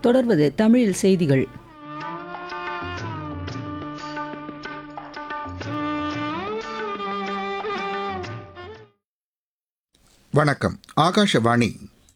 தொடர்வது தமிழில் செய்திகள் வணக்கம் ஆகாஷவாணி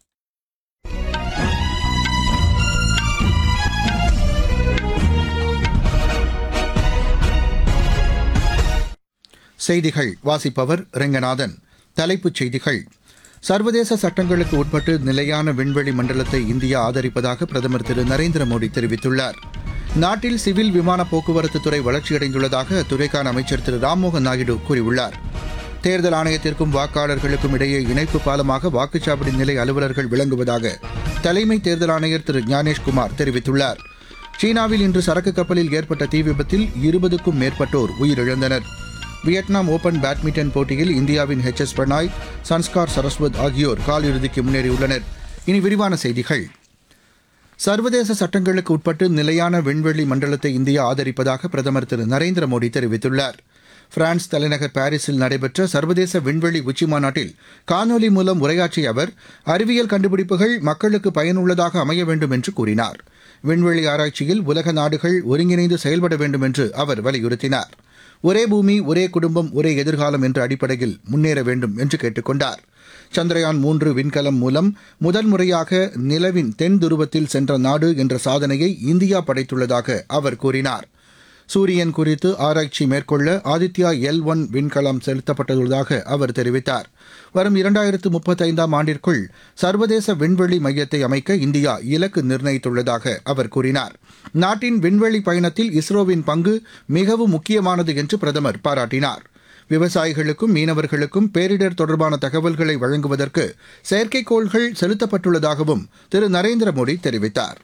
செய்திகள் வாசிப்பவர் ரெங்கநாதன் தலைப்புச் செய்திகள் சர்வதேச சட்டங்களுக்கு உட்பட்டு நிலையான விண்வெளி மண்டலத்தை இந்தியா ஆதரிப்பதாக பிரதமர் திரு நரேந்திர மோடி தெரிவித்துள்ளார் நாட்டில் சிவில் விமான போக்குவரத்து துறை வளர்ச்சியடைந்துள்ளதாக அத்துறைக்கான அமைச்சர் திரு ராம்மோகன் நாயுடு கூறியுள்ளார் தேர்தல் ஆணையத்திற்கும் வாக்காளர்களுக்கும் இடையே இணைப்பு பாலமாக வாக்குச்சாவடி நிலை அலுவலர்கள் விளங்குவதாக தலைமை தேர்தல் ஆணையர் திரு ஞானேஷ்குமார் தெரிவித்துள்ளார் சீனாவில் இன்று சரக்கு கப்பலில் ஏற்பட்ட தீ விபத்தில் இருபதுக்கும் மேற்பட்டோர் உயிரிழந்தனர் வியட்நாம் ஓபன் பேட்மிண்டன் போட்டியில் இந்தியாவின் ஹெச் எஸ் பிரணாய் சன்ஸ்கார் சரஸ்வத் ஆகியோர் காலிறுதிக்கு முன்னேறியுள்ளனர் இனி விரிவான செய்திகள் சர்வதேச சட்டங்களுக்கு உட்பட்டு நிலையான விண்வெளி மண்டலத்தை இந்தியா ஆதரிப்பதாக பிரதமர் திரு நரேந்திர மோடி தெரிவித்துள்ளார் பிரான்ஸ் தலைநகர் பாரிஸில் நடைபெற்ற சர்வதேச விண்வெளி உச்சிமாநாட்டில் காணொலி மூலம் உரையாற்றிய அவர் அறிவியல் கண்டுபிடிப்புகள் மக்களுக்கு பயனுள்ளதாக அமைய வேண்டும் என்று கூறினார் விண்வெளி ஆராய்ச்சியில் உலக நாடுகள் ஒருங்கிணைந்து செயல்பட வேண்டும் என்று அவர் வலியுறுத்தினார் ஒரே பூமி ஒரே குடும்பம் ஒரே எதிர்காலம் என்ற அடிப்படையில் முன்னேற வேண்டும் என்று கேட்டுக் கொண்டார் சந்திரயான் மூன்று விண்கலம் மூலம் முதல் முறையாக நிலவின் தென் துருவத்தில் சென்ற நாடு என்ற சாதனையை இந்தியா படைத்துள்ளதாக அவர் கூறினார் சூரியன் குறித்து ஆராய்ச்சி மேற்கொள்ள ஆதித்யா எல் ஒன் விண்கலம் செலுத்தப்பட்டுள்ளதாக அவர் தெரிவித்தார் வரும் இரண்டாயிரத்து முப்பத்தைந்தாம் ஆண்டிற்குள் சர்வதேச விண்வெளி மையத்தை அமைக்க இந்தியா இலக்கு நிர்ணயித்துள்ளதாக அவர் கூறினார் நாட்டின் விண்வெளி பயணத்தில் இஸ்ரோவின் பங்கு மிகவும் முக்கியமானது என்று பிரதமர் பாராட்டினார் விவசாயிகளுக்கும் மீனவர்களுக்கும் பேரிடர் தொடர்பான தகவல்களை வழங்குவதற்கு செயற்கைக்கோள்கள் செலுத்தப்பட்டுள்ளதாகவும் திரு நரேந்திர மோடி தெரிவித்தார்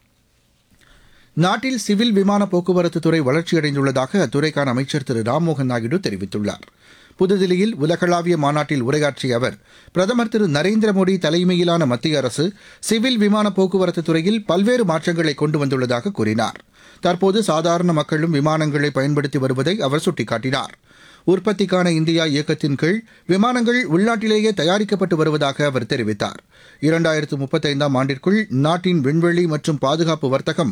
நாட்டில் சிவில் விமான போக்குவரத்து துறை வளர்ச்சியடைந்துள்ளதாக அத்துறைக்கான அமைச்சர் திரு ராம்மோகன் நாயுடு தெரிவித்துள்ளார் புதுதில்லியில் உலகளாவிய மாநாட்டில் உரையாற்றிய அவர் பிரதமர் திரு நரேந்திர மோடி தலைமையிலான மத்திய அரசு சிவில் விமான போக்குவரத்து துறையில் பல்வேறு மாற்றங்களை கொண்டு வந்துள்ளதாக கூறினார் தற்போது சாதாரண மக்களும் விமானங்களை பயன்படுத்தி வருவதை அவர் சுட்டிக்காட்டினார் உற்பத்திக்கான இந்தியா இயக்கத்தின் கீழ் விமானங்கள் உள்நாட்டிலேயே தயாரிக்கப்பட்டு வருவதாக அவர் தெரிவித்தார் இரண்டாயிரத்து முப்பத்தைந்தாம் ஆண்டிற்குள் நாட்டின் விண்வெளி மற்றும் பாதுகாப்பு வர்த்தகம்